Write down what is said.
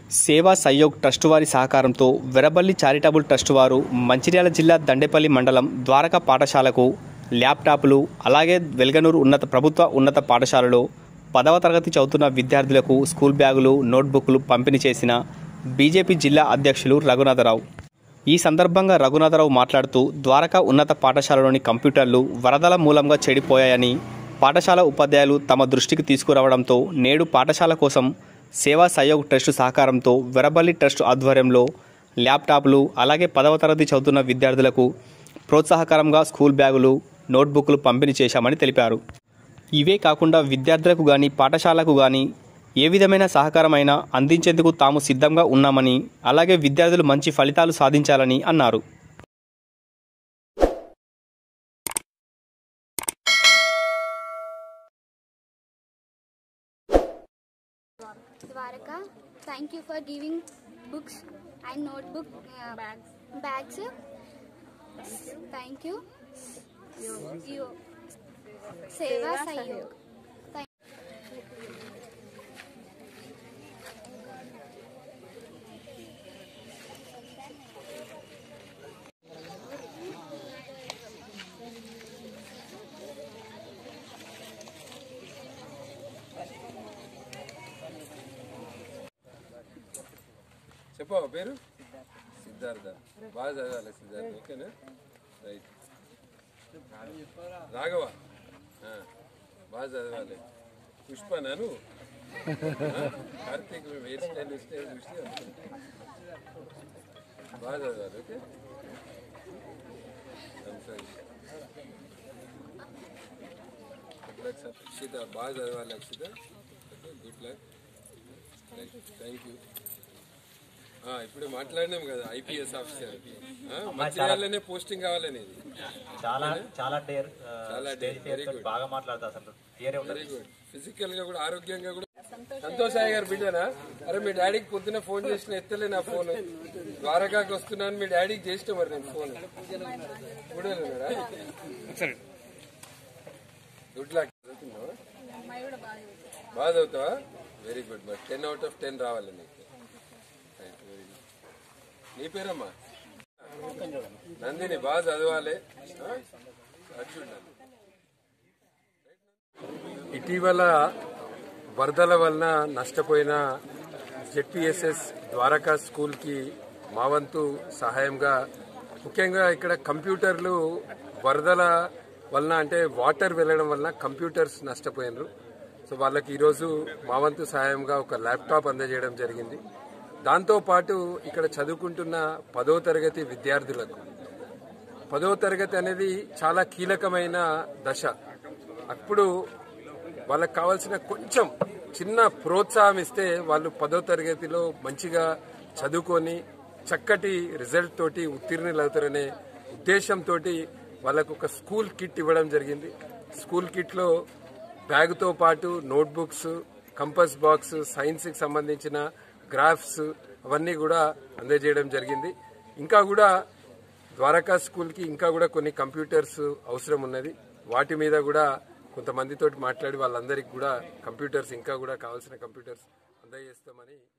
సేవా సహయోగ్ ట్రస్ట్ వారి సహకారంతో వెరబల్లి చారిటబుల్ ట్రస్ట్ వారు మంచిర్యాల జిల్లా దండేపల్లి మండలం ద్వారకా పాఠశాలకు ల్యాప్టాప్లు అలాగే వెల్గనూరు ఉన్నత ప్రభుత్వ ఉన్నత పాఠశాలలో పదవ తరగతి చదువుతున్న విద్యార్థులకు స్కూల్ బ్యాగులు నోట్బుక్లు పంపిణీ చేసిన బీజేపీ జిల్లా అధ్యక్షులు రఘునాథరావు ఈ సందర్భంగా రఘునాథరావు మాట్లాడుతూ ద్వారకా ఉన్నత పాఠశాలలోని కంప్యూటర్లు వరదల మూలంగా చెడిపోయాయని పాఠశాల ఉపాధ్యాయులు తమ దృష్టికి తీసుకురావడంతో నేడు పాఠశాల కోసం సేవా సహయోగ్ ట్రస్ట్ సహకారంతో వెరబల్లి ట్రస్ట్ ఆధ్వర్యంలో ల్యాప్టాప్లు అలాగే పదవ తరగతి చదువుతున్న విద్యార్థులకు ప్రోత్సాహకరంగా స్కూల్ బ్యాగులు నోట్బుక్లు పంపిణీ చేశామని తెలిపారు ఇవే కాకుండా విద్యార్థులకు గాని పాఠశాలకు గాని ఏ విధమైన సహకారమైనా అందించేందుకు తాము సిద్ధంగా ఉన్నామని అలాగే విద్యార్థులు మంచి ఫలితాలు సాధించాలని అన్నారు Dwaraka, thank you for giving books and notebook uh, bags. Bags. Thank you. You. you. Seva Sahayog. Thank చెప్పవా పేరు సిద్ధార్థ బాగా చదవాలి సిద్ధార్థ ఓకేనా రైట్ రాఘవ ఆ, బాగా చదవాలి పుష్ప నాను కార్తీక్ హెయిర్ స్టైల్ ఇస్తే చూసి అనుకుంటా. బాగా చదవాలి okay Santosh good luck sir Akshita బాగా చదవాలి Akshita okay good luck right thank you ఆ, ఇప్పుడు మాట్లాడినాం కదా ఐపీఎస్ ఆఫీసర్ ఆ, మంచిర్యాలలోనే పోస్టింగ్ కావాలని ఇది చాలా చాలా డేర్ ఆ, చాలా స్టేజ్ dare, ఫియర్ very తోటి good. బాగా మాట్లాడతా అసలు ఫియరే ఉండదు వెరీ గుడ్ ఫిజికల్ గా కూడా ఆరోగ్యంగా కూడా సంతోషాయ్ గారు బిడ్డనా అరే మీ డాడీకి పొద్దున ఫోన్ చేసిన ఎత్తలే నా ఫోన్ ద్వారకాకి వస్తున్నాను మీ డాడీకి చేసిన మరి నేను ఫోన్ కూడా ఉన్నాడా గుడ్ లక్ చదువుతున్నావా బాగా చదువుతావా వెరీ గుడ్ మరి టెన్ అవుట్ ఆఫ్ టెన్ రావాలి నీకు Right, very good. నీ పేరమ్మా నందిని బాగా చదవాలి ఆ? అటు చూడండి ఇటీవల వరదల వలన నష్టపోయిన జెడ్పిఎస్ఎస్ ద్వారకా స్కూల్కి మా వంతు సహాయంగా ముఖ్యంగా ఇక్కడ కంప్యూటర్లు వరదల వలన అంటే వాటర్ వెళ్ళడం వలన కంప్యూటర్స్ నష్టపోయినారు సో వాళ్ళకి ఈరోజు మా వంతు సహాయంగా ఒక ల్యాప్టాప్ అందజేయడం జరిగింది దాంతోపాటు ఇక్కడ చదువుకుంటున్న పదో తరగతి విద్యార్థులకు పదో తరగతి అనేది చాలా కీలకమైన దశ అప్పుడు వాళ్ళకి కావాల్సిన కొంచెం చిన్న ప్రోత్సాహం ఇస్తే వాళ్ళు పదో తరగతిలో మంచిగా చదువుకొని చక్కటి రిజల్ట్ తోటి ఉత్తీర్ణులవుతారనే ఉద్దేశంతో వాళ్ళకు ఒక స్కూల్ కిట్ ఇవ్వడం జరిగింది స్కూల్ కిట్లో బ్యాగ్తో పాటు నోట్బుక్స్ కంపస్ బాక్స్ సైన్స్కి సంబంధించిన గ్రాఫ్స్ అవన్నీ కూడా అందజేయడం జరిగింది ఇంకా కూడా ద్వారకా స్కూల్కి ఇంకా కూడా కొన్ని కంప్యూటర్స్ అవసరం ఉన్నది వాటి మీద కూడా కొంతమందితో మాట్లాడి వాళ్ళందరికీ కూడా కంప్యూటర్స్ ఇంకా కూడా కావాల్సిన కంప్యూటర్స్ అందజేస్తామని